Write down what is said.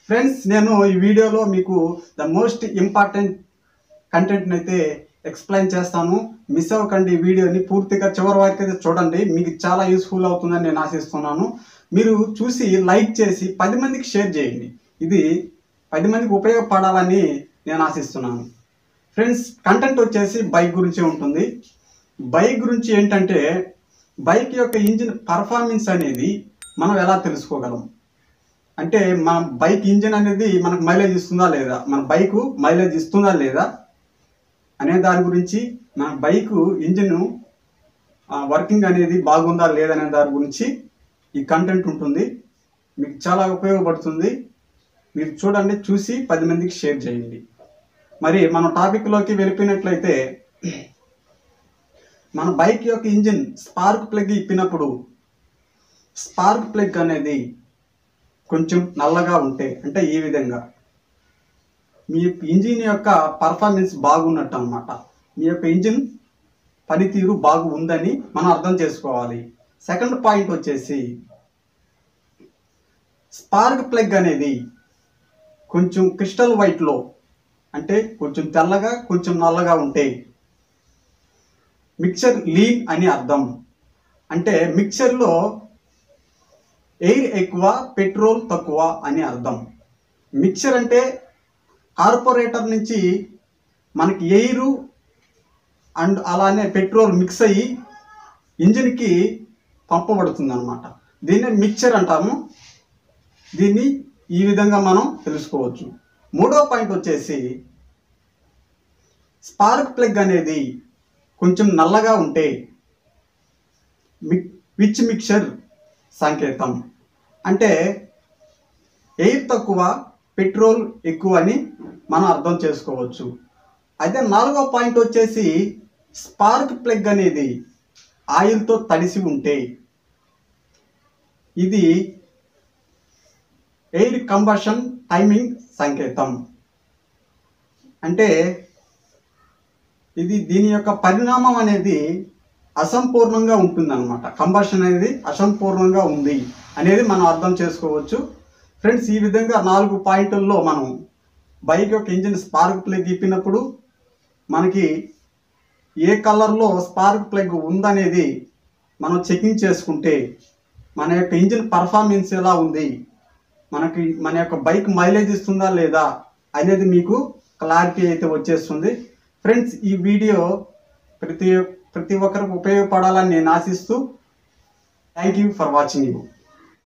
friends నేను ఈ వీడియోలో మీకు ద మోస్ట్ ఇంపార్టెంట్ కంటెంట్ని అయితే ఎక్స్ప్లెయిన్ చేస్తాను మిస్ అవ్వకండి ఈ వీడియోని పూర్తిగా చివరి వరకు అయితే చూడండి మీకు చాలా యూస్ఫుల్ అవుతుందని నేను ఆశిస్తున్నాను మీరు చూసి లైక్ చేసి పది మందికి షేర్ చేయండి ఇది పది మందికి ఉపయోగపడాలని నేను ఆశిస్తున్నాను ఫ్రెండ్స్ కంటెంట్ వచ్చేసి బైక్ గురించి ఉంటుంది బైక్ గురించి ఏంటంటే బైక్ యొక్క ఇంజిన్ పర్ఫార్మెన్స్ అనేది మనం ఎలా తెలుసుకోగలం అంటే మన బైక్ ఇంజిన్ అనేది మనకు మైలేజ్ ఇస్తుందా లేదా మన బైక్ మైలేజ్ ఇస్తుందా లేదా అనే దాని గురించి మన బైక్ ఇంజిన్ వర్కింగ్ అనేది బాగుందా లేదనే దాని గురించి ఈ కంటెంట్ ఉంటుంది మీకు చాలా ఉపయోగపడుతుంది మీరు చూడండి చూసి పది మందికి షేర్ చేయండి మరి మన టాపిక్లోకి వెళ్ళిపోయినట్లయితే మన బైక్ యొక్క ఇంజిన్ స్పార్క్ ప్లగ్ ఇప్పినప్పుడు స్పార్క్ ప్లగ్ అనేది కొంచెం నల్లగా ఉంటే అంటే ఈ విధంగా మీ ఇంజిన్ యొక్క పర్ఫార్మెన్స్ బాగున్నట్టు అనమాట మీ యొక్క ఇంజిన్ పనితీరు బాగు ఉందని మనం అర్థం చేసుకోవాలి సెకండ్ పాయింట్ వచ్చేసి స్పార్క్ ప్లగ్ అనేది కొంచెం క్రిస్టల్ వైట్లో అంటే కొంచెం తెల్లగా కొంచెం నల్లగా ఉంటే మిక్చర్ లీన్ అని అర్థం అంటే మిక్చర్లో ఎయిర్ ఎక్కువ పెట్రోల్ తక్కువ అని అర్థం మిక్చర్ అంటే కార్పొరేటర్ నుంచి మనకి ఎయిర్ అండ్ అలానే పెట్రోల్ మిక్స్ అయ్యి ఇంజిన్కి పంపబడుతుంది అనమాట దీన్ని మిక్చర్ అంటాము దీన్ని ఈ విధంగా మనం తెలుసుకోవచ్చు మూడో పాయింట్ వచ్చేసి స్పార్క్ ప్లగ్ అనేది కొంచెం నల్లగా ఉంటే మిక్ విచ్ మిక్చర్ సంకేతం అంటే ఎయిర్ తక్కువ పెట్రోల్ ఎక్కువ అని మనం అర్థం చేసుకోవచ్చు అయితే నాలుగో పాయింట్ వచ్చేసి స్పార్క్ ప్లగ్ అనేది ఆయిల్తో తడిసి ఉంటే ఇది ఎయిర్ కంబషన్ టైమింగ్ సంకేతం అంటే ఇది దీని యొక్క పరిణామం అనేది అసంపూర్ణంగా ఉంటుందన్నమాట కంబషన్ అనేది అసంపూర్ణంగా ఉంది అనేది మనం అర్థం చేసుకోవచ్చు ఫ్రెండ్స్ ఈ విధంగా నాలుగు పాయింట్ల్లో మనం బైక్ యొక్క ఇంజిన్ స్పార్క్ ప్లగ్ ఇప్పినప్పుడు మనకి ఏ కలర్లో స్పార్క్ ప్లగ్ ఉందనేది మనం చెకింగ్ చేసుకుంటే మన యొక్క ఇంజిన్ పర్ఫార్మెన్స్ ఎలా ఉంది మనకి మన యొక్క బైక్ మైలేజ్ ఇస్తుందా లేదా అనేది మీకు క్లారిటీ అయితే వచ్చేస్తుంది ఫ్రెండ్స్ ఈ వీడియో ప్రతి ప్రతి ఒక్కరికి ఉపయోగపడాలని నేను ఆశిస్తూ thank you for watching you